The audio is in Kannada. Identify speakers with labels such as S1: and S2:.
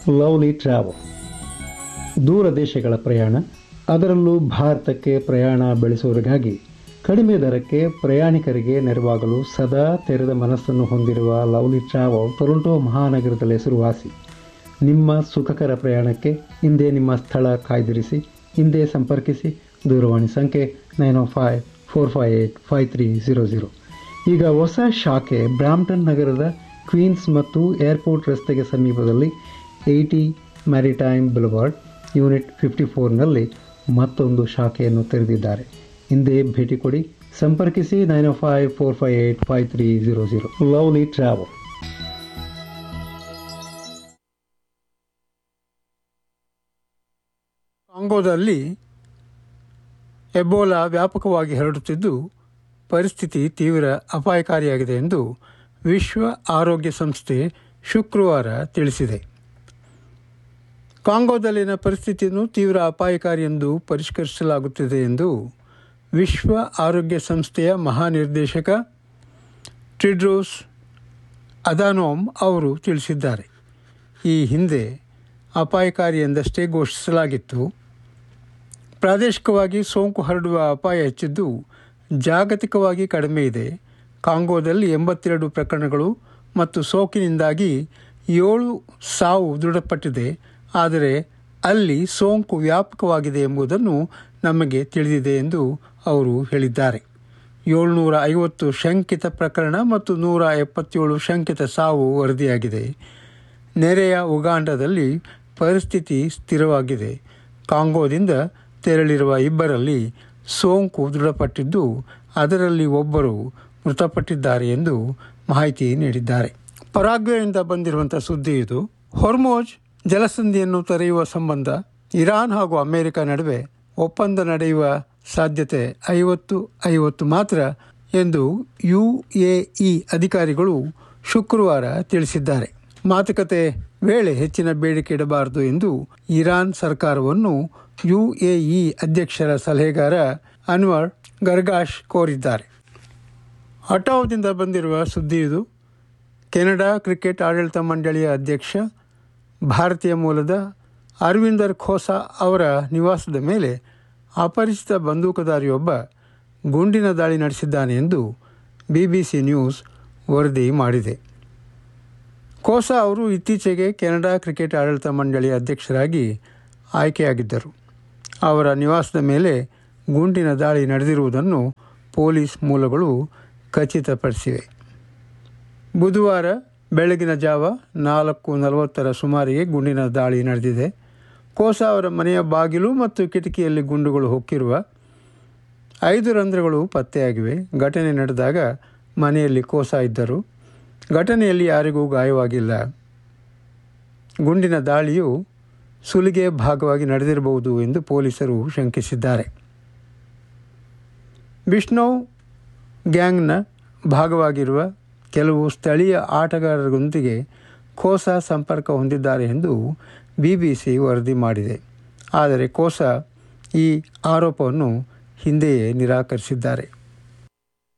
S1: ಲವ್ಲಿ ಟ್ರಾವೆಲ್ ದೂರ ದೇಶಗಳ ಪ್ರಯಾಣ ಅದರಲ್ಲೂ ಭಾರತಕ್ಕೆ ಪ್ರಯಾಣ ಬೆಳೆಸುವವರಿಗಾಗಿ ಕಡಿಮೆ ದರಕ್ಕೆ ಪ್ರಯಾಣಿಕರಿಗೆ ನೆರವಾಗಲು ಸದಾ ತೆರೆದ ಮನಸ್ಸನ್ನು ಹೊಂದಿರುವ ಲವ್ಲಿ ಟ್ರಾವೆಲ್ ಟೊರೊಂಟೊ ಮಹಾನಗರದಲ್ಲಿ ಹೆಸರುವಾಸಿ ನಿಮ್ಮ ಸುಖಕರ ಪ್ರಯಾಣಕ್ಕೆ ಹಿಂದೆ ನಿಮ್ಮ ಸ್ಥಳ ಕಾಯ್ದಿರಿಸಿ ಹಿಂದೆ ಸಂಪರ್ಕಿಸಿ ದೂರವಾಣಿ ಸಂಖ್ಯೆ nine O five four five eight five three zero zero ಈಗ ಹೊಸ ಶಾಖೆ ಬ್ರಾಂಪ್ಟನ್ ನಗರದ ಕ್ವೀನ್ಸ್ ಮತ್ತು ಏರ್ಪೋರ್ಟ್ ರಸ್ತೆಗೆ ಸಮೀಪದಲ್ಲಿ eighty maritime boulevard unit fifty ಫೋರ್ನಲ್ಲಿ ಮತ್ತೊಂದು ಶಾಖೆಯನ್ನು ತೆರೆದಿದ್ದಾರೆ ಹಿಂದೆ ಭೇಟಿ ಕೊಡಿ ಸಂಪರ್ಕಿಸಿ nine O five four five eight five three zero zero lovely travel
S2: ಕಾಂಗೋದಲ್ಲಿ ಎಬೋಲಾ ವ್ಯಾಪಕವಾಗಿ ಹರಡುತ್ತಿದ್ದು ಪರಿಸ್ಥಿತಿ ತೀವ್ರ ಅಪಾಯಕಾರಿಯಾಗಿದೆ ಎಂದು ವಿಶ್ವ ಆರೋಗ್ಯ ಸಂಸ್ಥೆ ಶುಕ್ರವಾರ ತಿಳಿಸಿದೆ ಕಾಂಗೋದಲ್ಲಿನ ಪರಿಸ್ಥಿತಿಯನ್ನು ತೀವ್ರ ಅಪಾಯಕಾರಿ ಎಂದು ಪರಿಷ್ಕರಿಸಲಾಗುತ್ತಿದೆ ಎಂದು ವಿಶ್ವ ಆರೋಗ್ಯ ಸಂಸ್ಥೆಯ ಮಹಾನಿರ್ದೇಶಕ ಟ್ರಿಡ್ರೋಸ್ ಅದಾನೋಮ್ ಅವರು ತಿಳಿಸಿದ್ದಾರೆ ಈ ಹಿಂದೆ ಅಪಾಯಕಾರಿ ಎಂದಷ್ಟೇ ಘೋಷಿಸಲಾಗಿತ್ತು ಪ್ರಾದೇಶಿಕವಾಗಿ ಸೋಂಕು ಹರಡುವ ಅಪಾಯ ಹೆಚ್ಚಿದ್ದು ಜಾಗತಿಕವಾಗಿ ಕಡಿಮೆ ಇದೆ ಕಾಂಗೋದಲ್ಲಿ ಎಂಬತ್ತೆರಡು ಪ್ರಕರಣಗಳು ಮತ್ತು ಸೋಂಕಿನಿಂದಾಗಿ ಏಳು ಸಾವು ದೃಢಪಟ್ಟಿದೆ ಆದರೆ ಅಲ್ಲಿ ಸೋಂಕು ವ್ಯಾಪಕವಾಗಿದೆ ಎಂಬುದನ್ನು ನಮಗೆ ತಿಳಿದಿದೆ ಎಂದು ಅವರು ಹೇಳಿದ್ದಾರೆ ಏಳ್ನೂರ ಐವತ್ತು ಶಂಕಿತ ಪ್ರಕರಣ ಮತ್ತು ನೂರ ಎಪ್ಪತ್ತೇಳು ಶಂಕಿತ ಸಾವು ವರದಿಯಾಗಿದೆ ನೆರೆಯ ಉಗಾಂಡದಲ್ಲಿ ಪರಿಸ್ಥಿತಿ ಸ್ಥಿರವಾಗಿದೆ ಕಾಂಗೋದಿಂದ ತೆರಳಿರುವ ಇಬ್ಬರಲ್ಲಿ ಸೋಂಕು ದೃಢಪಟ್ಟಿದ್ದು ಅದರಲ್ಲಿ ಒಬ್ಬರು ಮೃತಪಟ್ಟಿದ್ದಾರೆ ಎಂದು ಮಾಹಿತಿ ನೀಡಿದ್ದಾರೆ ಪರಾಗ್ವೆಯಿಂದ ಬಂದಿರುವಂಥ ಸುದ್ದಿ ಇದು ಹೊರ್ಮೋಜ್ ಜಲಸಂಧಿಯನ್ನು ತೆರೆಯುವ ಸಂಬಂಧ ಇರಾನ್ ಹಾಗೂ ಅಮೆರಿಕ ನಡುವೆ ಒಪ್ಪಂದ ನಡೆಯುವ ಸಾಧ್ಯತೆ ಐವತ್ತು ಐವತ್ತು ಮಾತ್ರ ಎಂದು ಯುಎಇ ಅಧಿಕಾರಿಗಳು ಶುಕ್ರವಾರ ತಿಳಿಸಿದ್ದಾರೆ ಮಾತುಕತೆ ವೇಳೆ ಹೆಚ್ಚಿನ ಬೇಡಿಕೆ ಇಡಬಾರದು ಎಂದು ಇರಾನ್ ಸರ್ಕಾರವನ್ನು ಯುಎಇ ಅಧ್ಯಕ್ಷರ ಸಲಹೆಗಾರ ಅನ್ವರ್ ಗರ್ಗಾಶ್ ಕೋರಿದ್ದಾರೆ ಹಟಾವ್ದಿಂದ ಬಂದಿರುವ ಸುದ್ದಿ ಇದು ಕೆನಡಾ ಕ್ರಿಕೆಟ್ ಆಡಳಿತ ಮಂಡಳಿಯ ಅಧ್ಯಕ್ಷ ಭಾರತೀಯ ಮೂಲದ ಅರವಿಂದರ್ ಖೋಸಾ ಅವರ ನಿವಾಸದ ಮೇಲೆ ಅಪರಿಚಿತ ಬಂದೂಕುದಾರಿಯೊಬ್ಬ ಗುಂಡಿನ ದಾಳಿ ನಡೆಸಿದ್ದಾನೆ ಎಂದು ಬಿಬಿಸಿ ನ್ಯೂಸ್ ವರದಿ ಮಾಡಿದೆ ಖೋಸಾ ಅವರು ಇತ್ತೀಚೆಗೆ ಕೆನಡಾ ಕ್ರಿಕೆಟ್ ಆಡಳಿತ ಮಂಡಳಿಯ ಅಧ್ಯಕ್ಷರಾಗಿ ಆಯ್ಕೆಯಾಗಿದ್ದರು ಅವರ ನಿವಾಸದ ಮೇಲೆ ಗುಂಡಿನ ದಾಳಿ ನಡೆದಿರುವುದನ್ನು ಪೊಲೀಸ್ ಮೂಲಗಳು ಖಚಿತಪಡಿಸಿವೆ ಬುಧವಾರ ಬೆಳಗಿನ ಜಾವ ನಾಲ್ಕು ನಲವತ್ತರ ಸುಮಾರಿಗೆ ಗುಂಡಿನ ದಾಳಿ ನಡೆದಿದೆ ಕೋಸಾ ಅವರ ಮನೆಯ ಬಾಗಿಲು ಮತ್ತು ಕಿಟಕಿಯಲ್ಲಿ ಗುಂಡುಗಳು ಹೊಕ್ಕಿರುವ ಐದು ರಂಧ್ರಗಳು ಪತ್ತೆಯಾಗಿವೆ ಘಟನೆ ನಡೆದಾಗ ಮನೆಯಲ್ಲಿ ಕೋಸಾ ಇದ್ದರು ಘಟನೆಯಲ್ಲಿ ಯಾರಿಗೂ ಗಾಯವಾಗಿಲ್ಲ ಗುಂಡಿನ ದಾಳಿಯು ಸುಲಿಗೆ ಭಾಗವಾಗಿ ನಡೆದಿರಬಹುದು ಎಂದು ಪೊಲೀಸರು ಶಂಕಿಸಿದ್ದಾರೆ ವಿಷ್ಣು ಗ್ಯಾಂಗ್ನ ಭಾಗವಾಗಿರುವ ಕೆಲವು ಸ್ಥಳೀಯ ಆಟಗಾರರೊಂದಿಗೆ ಕೋಸಾ ಸಂಪರ್ಕ ಹೊಂದಿದ್ದಾರೆ ಎಂದು ಬಿಬಿಸಿ ವರದಿ ಮಾಡಿದೆ ಆದರೆ ಕೋಸಾ ಈ ಆರೋಪವನ್ನು ಹಿಂದೆಯೇ ನಿರಾಕರಿಸಿದ್ದಾರೆ